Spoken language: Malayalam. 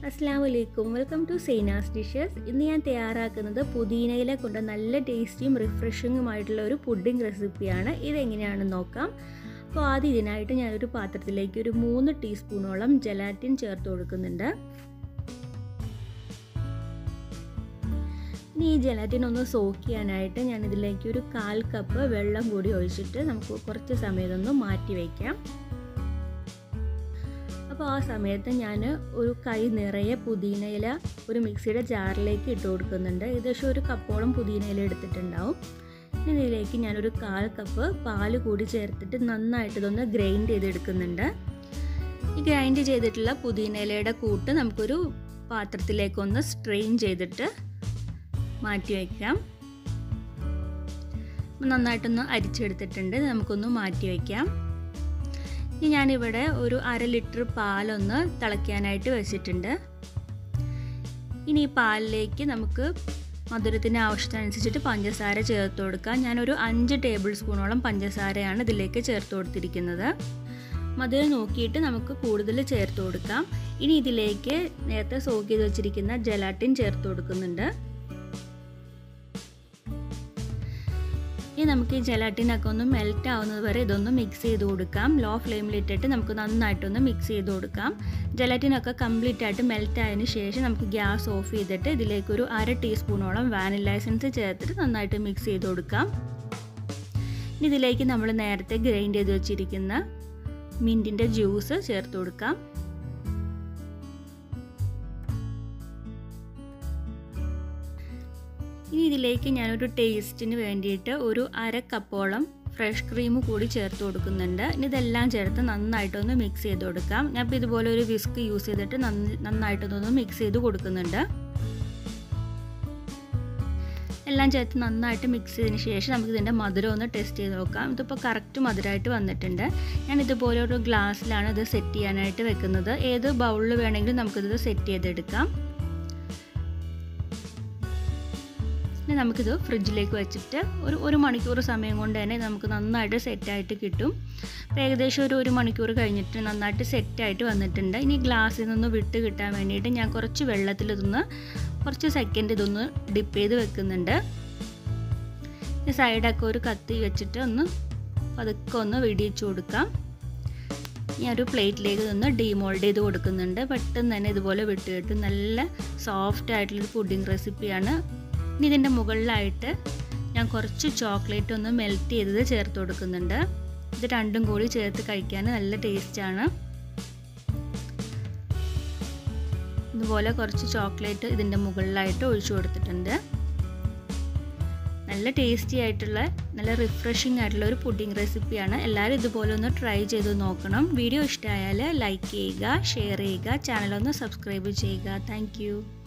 അസ്സാം വലൈക്കും വെൽക്കം ടു സൈനാസ് ഡിഷസ് ഇന്ന് ഞാൻ തയ്യാറാക്കുന്നത് പുതിനയില കൊണ്ട് നല്ല ടേസ്റ്റിയും റിഫ്രഷിങ്ങുമായിട്ടുള്ള ഒരു പുഡിംഗ് റെസിപ്പിയാണ് ഇതെങ്ങനെയാണെന്ന് നോക്കാം അപ്പോൾ ആദ്യം ഇതിനായിട്ട് ഞാനൊരു പാത്രത്തിലേക്ക് ഒരു മൂന്ന് ടീസ്പൂണോളം ജലാറ്റിൻ ചേർത്ത് കൊടുക്കുന്നുണ്ട് ഇനി ഈ ജലാറ്റിൻ ഒന്ന് സോക്ക് ചെയ്യാനായിട്ട് ഞാൻ ഇതിലേക്ക് ഒരു കാൽ കപ്പ് വെള്ളം കൂടി ഒഴിച്ചിട്ട് നമുക്ക് കുറച്ച് സമയം ഇതൊന്ന് മാറ്റി വയ്ക്കാം അപ്പോൾ ആ സമയത്ത് ഞാൻ ഒരു കൈ നിറയെ പുതിനയില ഒരു മിക്സിയുടെ ജാറിലേക്ക് ഇട്ട് കൊടുക്കുന്നുണ്ട് ഏകദേശം ഒരു കപ്പോളം പുതിനയില എടുത്തിട്ടുണ്ടാവും ഇനി ഇതിലേക്ക് ഞാനൊരു കാൽ കപ്പ് പാല് കൂടി ചേർത്തിട്ട് നന്നായിട്ട് ഇതൊന്ന് ഗ്രൈൻഡ് ചെയ്തെടുക്കുന്നുണ്ട് ഈ ഗ്രൈൻഡ് ചെയ്തിട്ടുള്ള പുതിനയിലയുടെ കൂട്ട് നമുക്കൊരു പാത്രത്തിലേക്കൊന്ന് സ്ട്രെയിൻ ചെയ്തിട്ട് മാറ്റി വയ്ക്കാം നന്നായിട്ടൊന്ന് അരിച്ചെടുത്തിട്ടുണ്ട് നമുക്കൊന്ന് മാറ്റി വയ്ക്കാം ഇനി ഞാനിവിടെ ഒരു അര ലിറ്റർ പാലൊന്ന് തിളയ്ക്കാനായിട്ട് വെച്ചിട്ടുണ്ട് ഇനി ഈ പാലിലേക്ക് നമുക്ക് മധുരത്തിന് ആവശ്യത്തിനനുസരിച്ചിട്ട് പഞ്ചസാര ചേർത്ത് കൊടുക്കാം ഞാനൊരു അഞ്ച് ടേബിൾ സ്പൂണോളം പഞ്ചസാരയാണ് ഇതിലേക്ക് ചേർത്ത് കൊടുത്തിരിക്കുന്നത് മധുരം നോക്കിയിട്ട് നമുക്ക് കൂടുതൽ ചേർത്ത് കൊടുക്കാം ഇനി ഇതിലേക്ക് നേരത്തെ സോക്ക് ചെയ്ത് വെച്ചിരിക്കുന്ന ജലാറ്റിൻ ചേർത്ത് കൊടുക്കുന്നുണ്ട് ഇനി നമുക്ക് ഈ ജലാറ്റിനൊക്കെ ഒന്ന് മെൽറ്റ് ആവുന്നത് വരെ ഇതൊന്ന് മിക്സ് ചെയ്ത് കൊടുക്കാം ലോ ഫ്ലെയിമിലിട്ടിട്ട് നമുക്ക് നന്നായിട്ടൊന്ന് മിക്സ് ചെയ്ത് കൊടുക്കാം ജലാറ്റിനൊക്കെ കംപ്ലീറ്റ് ആയിട്ട് മെൽറ്റ് ആയതിനു ശേഷം നമുക്ക് ഗ്യാസ് ഓഫ് ചെയ്തിട്ട് ഇതിലേക്ക് ഒരു അര ടീസ്പൂണോളം വാനില എസൻസ് ചേർത്തിട്ട് നന്നായിട്ട് മിക്സ് ചെയ്ത് കൊടുക്കാം ഇനി ഇതിലേക്ക് നമ്മൾ നേരത്തെ ഗ്രൈൻഡ് ചെയ്ത് വെച്ചിരിക്കുന്ന മിൻറ്റിൻ്റെ ജ്യൂസ് ചേർത്ത് കൊടുക്കാം ഇനി ഇതിലേക്ക് ഞാനൊരു ടേസ്റ്റിന് വേണ്ടിയിട്ട് ഒരു അര കപ്പോളം ഫ്രഷ് ക്രീം കൂടി ചേർത്ത് കൊടുക്കുന്നുണ്ട് ഇനി ഇതെല്ലാം ചേർത്ത് നന്നായിട്ടൊന്ന് മിക്സ് ചെയ്ത് കൊടുക്കാം ഞാൻ ഇപ്പോൾ ഇതുപോലെ ഒരു വിസ്ക് യൂസ് ചെയ്തിട്ട് നന്നായിട്ടൊന്ന് മിക്സ് ചെയ്ത് കൊടുക്കുന്നുണ്ട് എല്ലാം ചേർത്ത് നന്നായിട്ട് മിക്സ് ചെയ്തതിന് ശേഷം നമുക്ക് ഇതിൻ്റെ മധുരം ഒന്ന് ടെസ്റ്റ് ചെയ്ത് നോക്കാം ഇതിപ്പോൾ കറക്റ്റ് മധുരമായിട്ട് വന്നിട്ടുണ്ട് ഞാൻ ഇതുപോലെ ഒരു ഗ്ലാസ്സിലാണ് ഇത് സെറ്റ് ചെയ്യാനായിട്ട് വെക്കുന്നത് ഏത് ബൗളിൽ വേണമെങ്കിലും നമുക്കിത് സെറ്റ് ചെയ്തെടുക്കാം ഇനി നമുക്കിത് ഫ്രിഡ്ജിലേക്ക് വെച്ചിട്ട് ഒരു ഒരു മണിക്കൂർ സമയം കൊണ്ട് തന്നെ നമുക്ക് നന്നായിട്ട് സെറ്റായിട്ട് കിട്ടും അപ്പോൾ ഏകദേശം ഒരു ഒരു മണിക്കൂർ കഴിഞ്ഞിട്ട് നന്നായിട്ട് സെറ്റായിട്ട് വന്നിട്ടുണ്ട് ഇനി ഗ്ലാസ്സിൽ നിന്ന് വിട്ട് കിട്ടാൻ വേണ്ടിയിട്ട് ഞാൻ കുറച്ച് വെള്ളത്തിൽ ഇതൊന്ന് കുറച്ച് സെക്കൻഡ് ഇതൊന്ന് ഡിപ്പ് ചെയ്ത് വെക്കുന്നുണ്ട് ഈ സൈഡൊക്കെ ഒരു കത്തി വെച്ചിട്ട് ഒന്ന് പതുക്കെ ഒന്ന് വെടിയിച്ച് കൊടുക്കാം ഞാൻ ഒരു പ്ലേറ്റിലേക്ക് നിന്ന് ഡീമോൾഡ് ചെയ്ത് കൊടുക്കുന്നുണ്ട് പെട്ടെന്ന് തന്നെ ഇതുപോലെ വിട്ട് കിട്ടും നല്ല സോഫ്റ്റ് ആയിട്ടുള്ളൊരു പുഡിംഗ് റെസിപ്പിയാണ് ഇനി ഇതിൻ്റെ മുകളിലായിട്ട് ഞാൻ കുറച്ച് ചോക്ലേറ്റ് ഒന്ന് മെൽറ്റ് ചെയ്തത് ചേർത്ത് കൊടുക്കുന്നുണ്ട് ഇത് രണ്ടും കൂടി ചേർത്ത് കഴിക്കാൻ നല്ല ടേസ്റ്റാണ് ഇതുപോലെ കുറച്ച് ചോക്ലേറ്റ് ഇതിൻ്റെ മുകളിലായിട്ട് ഒഴിച്ചു കൊടുത്തിട്ടുണ്ട് നല്ല ടേസ്റ്റി ആയിട്ടുള്ള നല്ല റിഫ്രഷിംഗ് ആയിട്ടുള്ള ഒരു പുഡിംഗ് റെസിപ്പിയാണ് എല്ലാവരും ഇതുപോലെ ഒന്ന് ട്രൈ ചെയ്ത് നോക്കണം വീഡിയോ ഇഷ്ടമായാൽ ലൈക്ക് ചെയ്യുക ഷെയർ ചെയ്യുക ചാനൽ ഒന്ന് സബ്സ്ക്രൈബ് ചെയ്യുക താങ്ക്